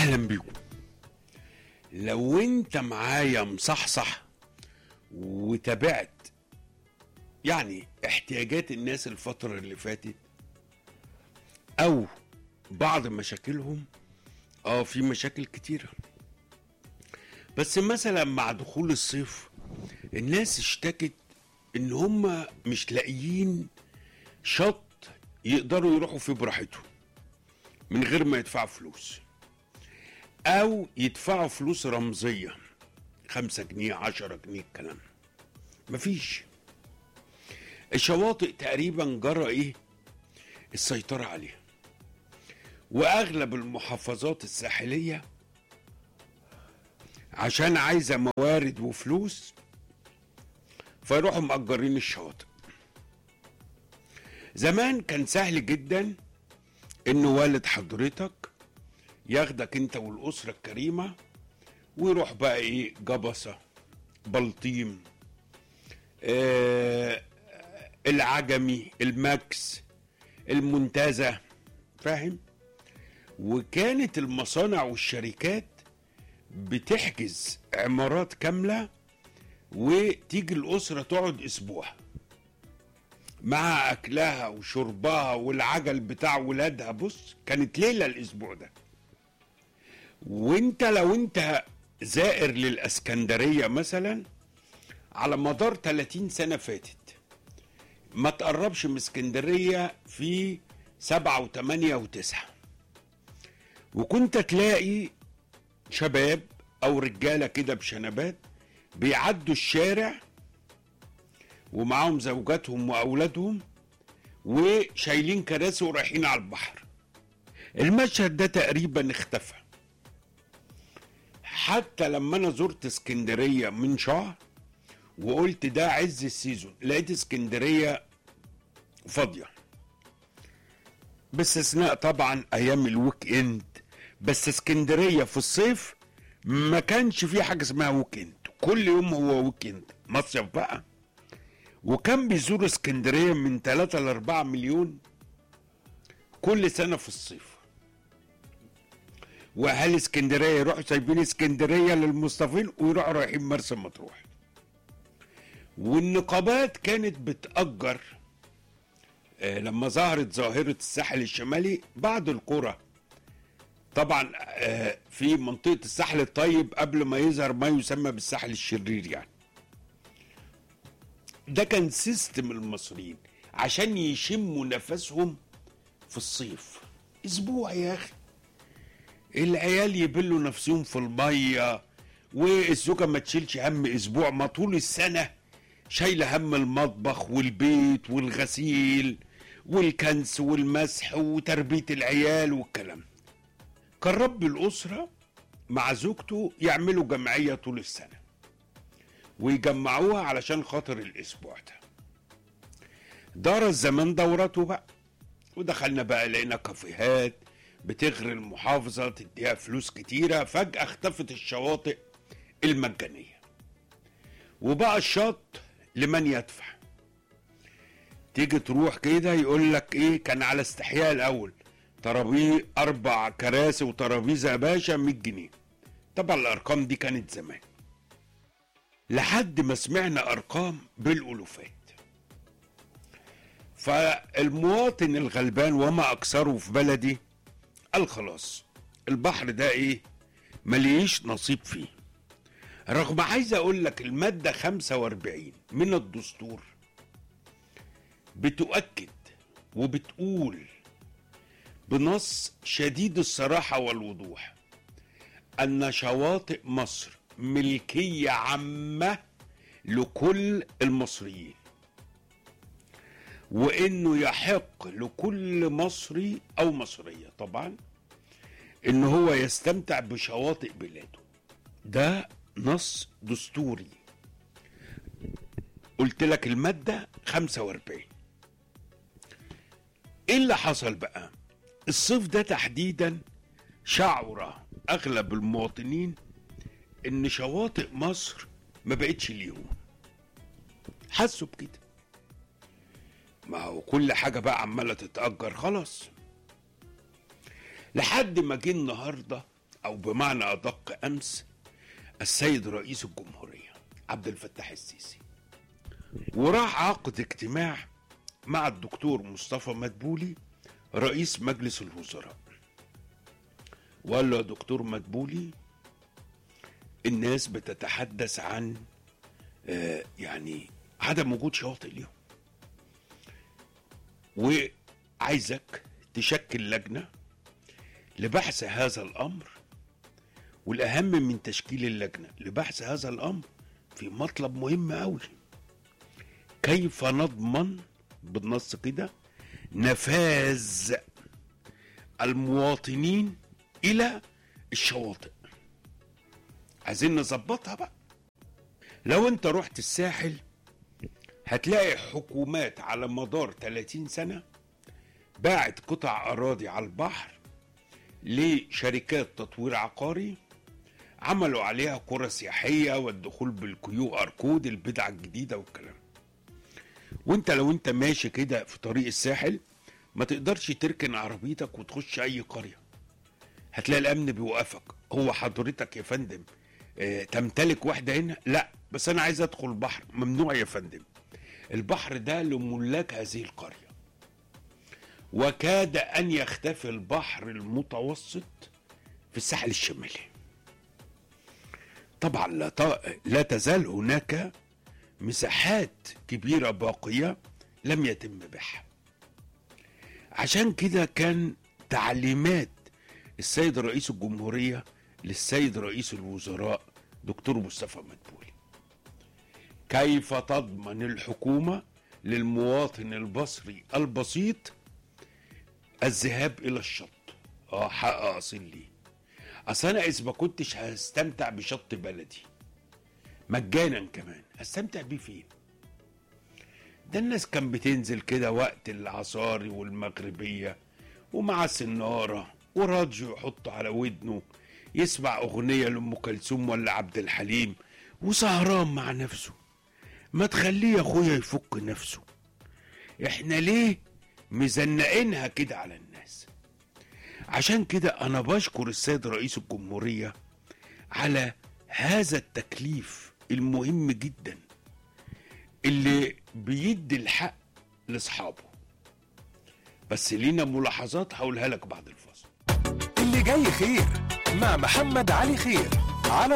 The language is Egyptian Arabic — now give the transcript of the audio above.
اهلا بيكم لو انت معايا مصحصح وتابعت يعني احتياجات الناس الفترة اللي فاتت او بعض مشاكلهم اه في مشاكل كتيرة بس مثلا مع دخول الصيف الناس اشتكت ان هم مش لاقيين شط يقدروا يروحوا فيه براحتهم من غير ما يدفعوا فلوس او يدفعوا فلوس رمزية خمسة جنيه عشرة جنيه الكلام مفيش الشواطئ تقريبا جرى ايه السيطرة عليها واغلب المحافظات الساحلية عشان عايزة موارد وفلوس فيروحوا مأجرين الشواطئ زمان كان سهل جدا ان والد حضرتك ياخدك انت والاسره الكريمه ويروح بقى ايه جبصه بلطيم آه العجمي الماكس المنتزه فاهم وكانت المصانع والشركات بتحجز عمارات كامله وتيجي الاسره تقعد اسبوع مع اكلها وشربها والعجل بتاع ولادها بص كانت ليله الاسبوع ده وانت لو انت زائر للاسكندريه مثلا على مدار 30 سنه فاتت ما تقربش من اسكندريه في سبعة وثمانية وتسعة وكنت تلاقي شباب او رجالة كده بشنبات بيعدوا الشارع ومعاهم زوجاتهم واولادهم وشايلين كراسي ورايحين على البحر المشهد ده تقريبا اختفى حتى لما انا زرت اسكندريه من شهر وقلت ده عز السيزون لقيت اسكندريه فاضيه باستثناء طبعا ايام الويك اند بس اسكندريه في الصيف ما كانش في حاجه اسمها ويك اند كل يوم هو ويك اند مصيف بقى وكان بيزور اسكندريه من 3 ل 4 مليون كل سنه في الصيف واهالي اسكندريه يروحوا سايبين اسكندريه للمصطفين ويروحوا رايحين مرسى مطروح والنقابات كانت بتأجر آه، لما ظهرت ظاهرة الساحل الشمالي بعض القرى طبعا آه، في منطقة الساحل الطيب قبل ما يظهر ما يسمى بالساحل الشرير يعني ده كان سيستم المصريين عشان يشموا نفسهم في الصيف اسبوع يا اخي العيال يبلوا نفسهم في الميه والزوجه ما تشيلش هم اسبوع ما طول السنه شايله هم المطبخ والبيت والغسيل والكنس والمسح وتربيه العيال والكلام كان رب الاسره مع زوجته يعملوا جمعيه طول السنه ويجمعوها علشان خاطر الاسبوع ده دار الزمان دورته بقى ودخلنا بقى لقينا كافيهات بتغري المحافظة تديها فلوس كتيرة فجأة اختفت الشواطئ المجانية وبقى الشط لمن يدفع تيجي تروح كده يقول لك ايه كان على استحياء الاول ترابيه اربع كراسي وترابيزه يا باشا 100 جنيه طبعا الارقام دي كانت زمان لحد ما سمعنا ارقام بالالوفات فالمواطن الغلبان وما اكثره في بلدي قال خلاص البحر ده ايه مليش نصيب فيه رغم عايز اقول لك المادة 45 من الدستور بتؤكد وبتقول بنص شديد الصراحة والوضوح أن شواطئ مصر ملكية عامة لكل المصريين وانه يحق لكل مصري او مصريه طبعا ان هو يستمتع بشواطئ بلاده ده نص دستوري قلت لك الماده 45 ايه اللي حصل بقى الصيف ده تحديدا شعر اغلب المواطنين ان شواطئ مصر ما بقتش ليهم حسوا بكده ما هو كل حاجة بقى عمالة تتأجر خلاص لحد ما جه النهاردة او بمعنى ادق امس السيد رئيس الجمهوريه عبد الفتاح السيسي وراح عقد اجتماع مع الدكتور مصطفى مدبولي رئيس مجلس الوزراء وقال له يا دكتور مدبولي الناس بتتحدث عن آه، يعني عدم وجود شواطئ اليوم وعايزك تشكل لجنه لبحث هذا الامر والاهم من تشكيل اللجنه لبحث هذا الامر في مطلب مهم قوي كيف نضمن بالنص كده نفاذ المواطنين الى الشواطئ عايزين نظبطها بقى لو انت رحت الساحل هتلاقي حكومات على مدار 30 سنة باعت قطع أراضي على البحر لشركات تطوير عقاري عملوا عليها قرى سياحية والدخول بالكيو ار كود البدعة الجديدة والكلام وانت لو انت ماشي كده في طريق الساحل ما تقدرش تركن عربيتك وتخش اي قرية هتلاقي الامن بيوقفك هو حضرتك يا فندم اه تمتلك واحدة هنا لا بس انا عايز ادخل البحر ممنوع يا فندم البحر ده لملاك هذه القرية وكاد ان يختفي البحر المتوسط في الساحل الشمالي طبعا لا, ط... لا تزال هناك مساحات كبيرة باقية لم يتم بيعها عشان كده كان تعليمات السيد رئيس الجمهورية للسيد رئيس الوزراء دكتور مصطفى مدبولي كيف تضمن الحكومة للمواطن البصري البسيط الذهاب إلى الشط اه حق أصيل ليه أصل أنا إذا ما كنتش هستمتع بشط بلدي مجانا كمان هستمتع بيه فين ده الناس كان بتنزل كده وقت العصاري والمغربية ومع سنارة وراديو يحطه على ودنه يسمع أغنية لأم كلثوم ولا عبد الحليم وسهران مع نفسه ما تخليه يا أخويا يفك نفسه إحنا ليه مزنقينها كده على الناس عشان كده أنا بشكر السيد رئيس الجمهورية على هذا التكليف المهم جدا اللي بيدي الحق لاصحابه بس لينا ملاحظات هقولها لك بعد الفاصل اللي جاي خير مع محمد علي خير على